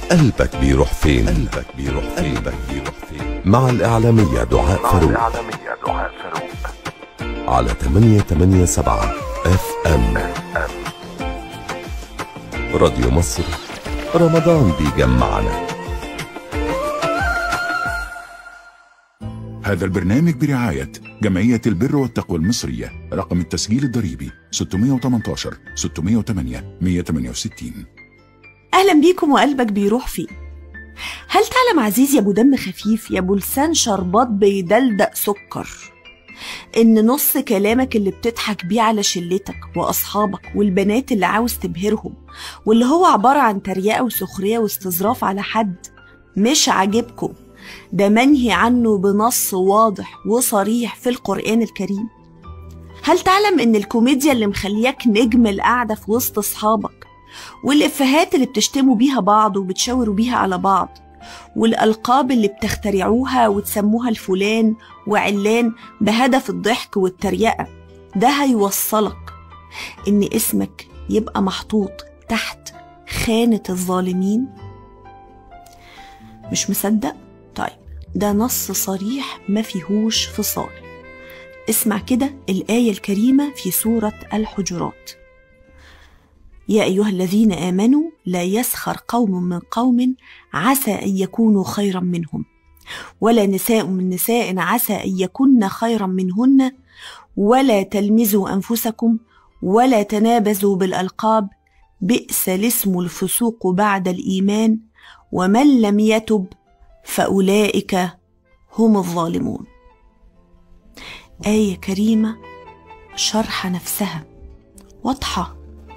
قلبك بيروح فين قلبك بيروح فين قلبك بيروح فين مع الإعلامية دعاء فاروق الإعلامية دعاء فاروق على 887 اف ام راديو مصر رمضان بيجمعنا هذا البرنامج برعاية جمعية البر والتقوى المصرية رقم التسجيل الضريبي 618 608 168 أهلا بيكم وقلبك بيروح فين هل تعلم عزيزي يا ابو دم خفيف يا ابو لسان شربات بيدلدق سكر ان نص كلامك اللي بتضحك بيه على شلتك واصحابك والبنات اللي عاوز تبهرهم واللي هو عبارة عن تريقة وسخرية واستظراف على حد مش عاجبكم ده منهي عنه بنص واضح وصريح في القرآن الكريم هل تعلم ان الكوميديا اللي مخلياك نجم القعدة في وسط اصحابك والإفيهات اللي بتشتموا بيها بعض وبتشاوروا بيها على بعض والألقاب اللي بتخترعوها وتسموها الفلان وعلان بهدف الضحك والتريقة ده هيوصلك إن اسمك يبقى محطوط تحت خانة الظالمين مش مصدق؟ طيب ده نص صريح ما فيهوش فصال اسمع كده الآية الكريمة في سورة الحجرات يا أيها الذين آمنوا لا يسخر قوم من قوم عسى أن يكونوا خيرا منهم ولا نساء من نساء عسى أن يكن خيرا منهن ولا تلمزوا أنفسكم ولا تنابزوا بالألقاب بئس الاسم الفسوق بعد الإيمان ومن لم يتب فأولئك هم الظالمون آية كريمة شرح نفسها واضحه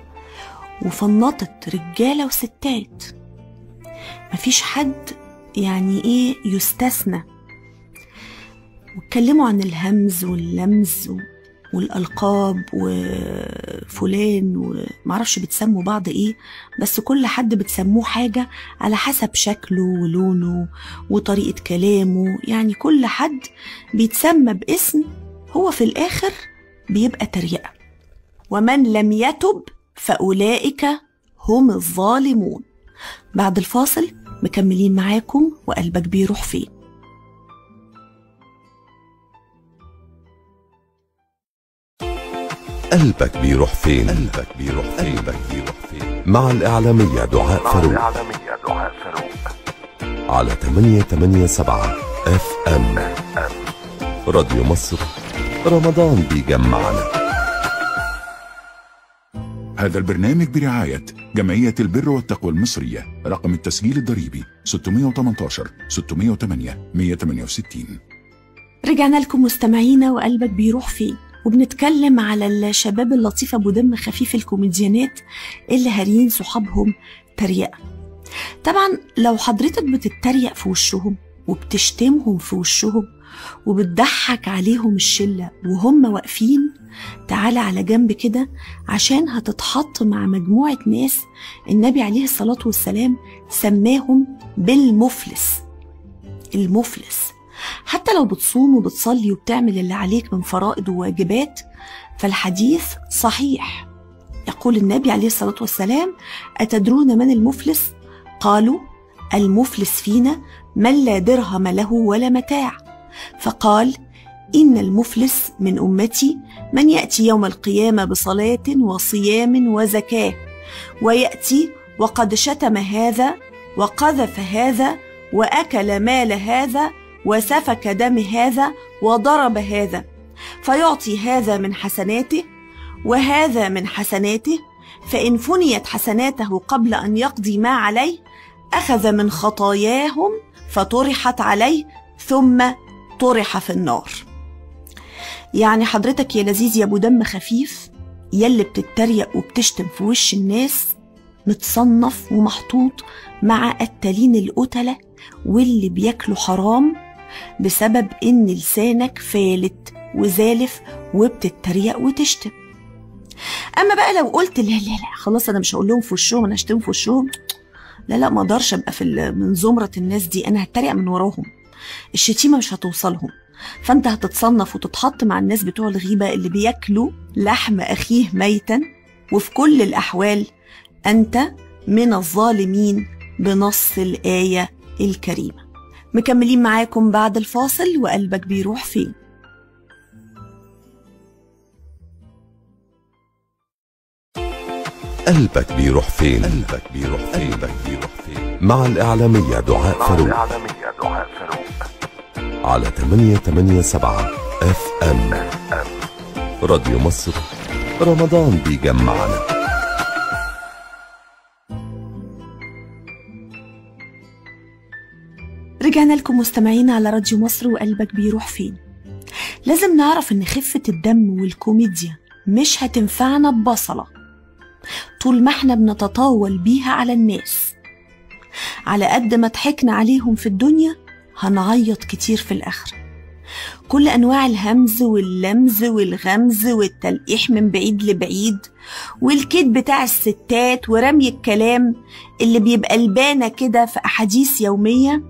وفنطت رجالة وستات مفيش حد يعني ايه يستثنى واتكلموا عن الهمز واللمز والألقاب وفلان ومعرفش بتسموا بعض ايه بس كل حد بتسموه حاجة على حسب شكله ولونه وطريقة كلامه يعني كل حد بيتسمى باسم هو في الآخر بيبقى تريقة ومن لم يتب فأولئك هم الظالمون بعد الفاصل مكملين معاكم وقلبك بيروح فين قلبك بيروح فين قلبك بيروح فين قلبك بيروح فين مع الإعلامية دعاء مع فاروق الإعلامية دعاء فاروق على 887 اف ام راديو مصر رمضان بيجمعنا هذا البرنامج برعاية جمعية البر والتقوى المصرية رقم التسجيل الضريبي 618 608 168 رجعنا لكم مستمعينا وقلبك بيروح فين وبنتكلم على الشباب اللطيف ابو دم خفيف الكوميديانات اللي هاريين صحابهم تريقه طبعا لو حضرتك بتتريق في وشهم وبتشتمهم في وشهم وبتضحك عليهم الشله وهم واقفين تعالى على جنب كده عشان هتتحط مع مجموعه ناس النبي عليه الصلاه والسلام سماهم بالمفلس المفلس حتى لو بتصوم وبتصلي وبتعمل اللي عليك من فرائض وواجبات فالحديث صحيح يقول النبي عليه الصلاة والسلام أتدرون من المفلس؟ قالوا المفلس فينا من لا درهم له ولا متاع فقال إن المفلس من أمتي من يأتي يوم القيامة بصلاة وصيام وزكاة ويأتي وقد شتم هذا وقذف هذا وأكل مال هذا وسفك دم هذا وضرب هذا فيعطي هذا من حسناته وهذا من حسناته فإن فنيت حسناته قبل أن يقضي ما عليه أخذ من خطاياهم فطرحت عليه ثم طرح في النار يعني حضرتك يا لذيذ يا ابو دم خفيف يلي بتتريق وبتشتم في وش الناس متصنف ومحطوط مع قتالين القتلة واللي بياكلوا حرام بسبب ان لسانك فالت وزالف وبتتريق وتشتم اما بقى لو قلت لا لا لا خلاص انا مش هقول لهم في وشهم انا هشتم في وشهم لا لا ما اقدرش ابقى في ال- من زمره الناس دي انا هتريق من وراهم الشتيمه مش هتوصلهم فانت هتتصنف وتتحط مع الناس بتوع الغيبه اللي بياكلوا لحم اخيه ميتا وفي كل الاحوال انت من الظالمين بنص الآية الكريمة مكملين معاكم بعد الفاصل وقلبك بيروح فين قلبك بيروح فين قلبك بيروح فين قلبك بيروح فين مع الإعلامية دعاء مع فاروق الإعلامية دعاء فاروق على 887 اف ام راديو مصر رمضان بيجمعنا رجعنا لكم مستمعين على راديو مصر وقلبك بيروح فين لازم نعرف ان خفة الدم والكوميديا مش هتنفعنا ببصلة طول ما احنا بنتطاول بيها على الناس على قد ما ضحكنا عليهم في الدنيا هنعيط كتير في الآخرة كل أنواع الهمز واللمز والغمز والتلقيح من بعيد لبعيد والكيد بتاع الستات ورمي الكلام اللي بيبقى لبانة كده في أحاديث يومية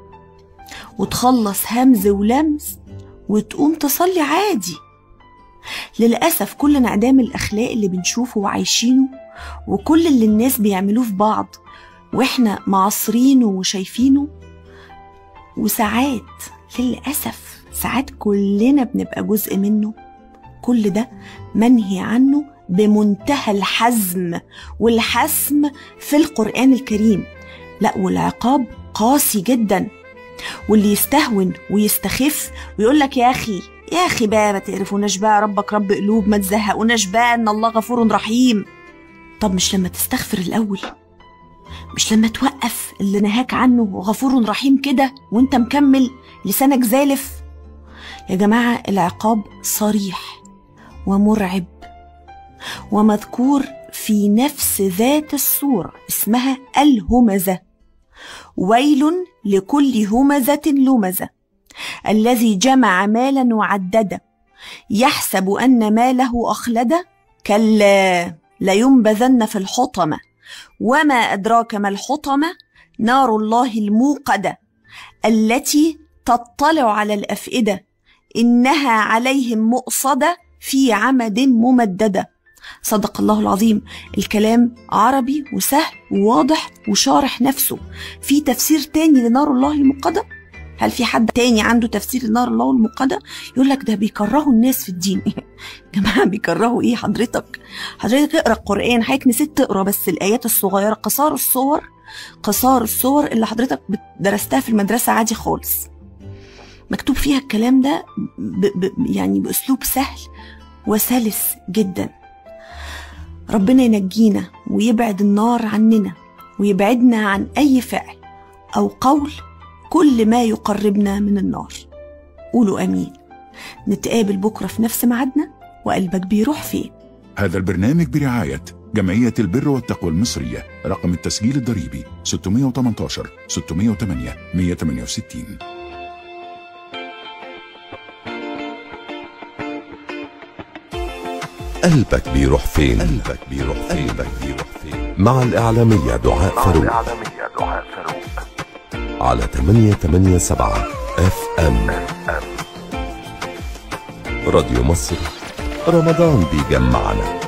وتخلص همز ولمز وتقوم تصلي عادي للأسف كل انعدام الأخلاق اللي بنشوفه وعايشينه وكل اللي الناس بيعملوه في بعض وإحنا معصرينه وشايفينه وساعات للأسف ساعات كلنا بنبقى جزء منه كل ده منهي عنه بمنتهى الحزم والحسم في القرآن الكريم لا والعقاب قاسي جدا واللي يستهون ويستخف ويقول لك يا اخي يا اخي بقى ما تقرفوناش بقى ربك رب قلوب ما تزهقوناش بقى ان الله غفور رحيم طب مش لما تستغفر الاول مش لما توقف اللي نهاك عنه وغفور رحيم كده وانت مكمل لسانك زالف يا جماعه العقاب صريح ومرعب ومذكور في نفس ذات الصوره اسمها الهمزه ويل لكل همزة لمزة الذي جمع مالا وعدده يحسب أن ماله أخلده كلا لينبذن في الحطمة وما أدراك ما الحطمة نار الله الموقدة التي تطلع على الأفئدة إنها عليهم مؤصدة في عمد ممدده صدق الله العظيم الكلام عربي وسهل وواضح وشارح نفسه في تفسير تاني لنار الله الموقدة هل في حد تاني عنده تفسير لنار الله الموقدة يقول لك ده بيكرهوا الناس في الدين جماعة بيكرهوا ايه حضرتك حضرتك اقرا القرآن حضرتك نسيت تقرا بس الآيات الصغيرة قصار الصور قصار الصور اللي حضرتك درستها في المدرسة عادي خالص مكتوب فيها الكلام ده ب ب يعني بأسلوب سهل وسلس جدا ربنا ينجينا ويبعد النار عننا ويبعدنا عن أي فعل أو قول كل ما يقربنا من النار قولوا أمين نتقابل بكرة في نفس ميعادنا وقلبك بيروح فين هذا البرنامج برعاية جمعية البر والتقوى المصرية رقم التسجيل الضريبي 618 608 168 قلبك بيروح فين قلبك بيروح فين قلبك بيروح فين مع الإعلامية دعاء مع فاروق الإعلامية دعاء فاروق على 887 اف ام راديو مصر رمضان بيجمعنا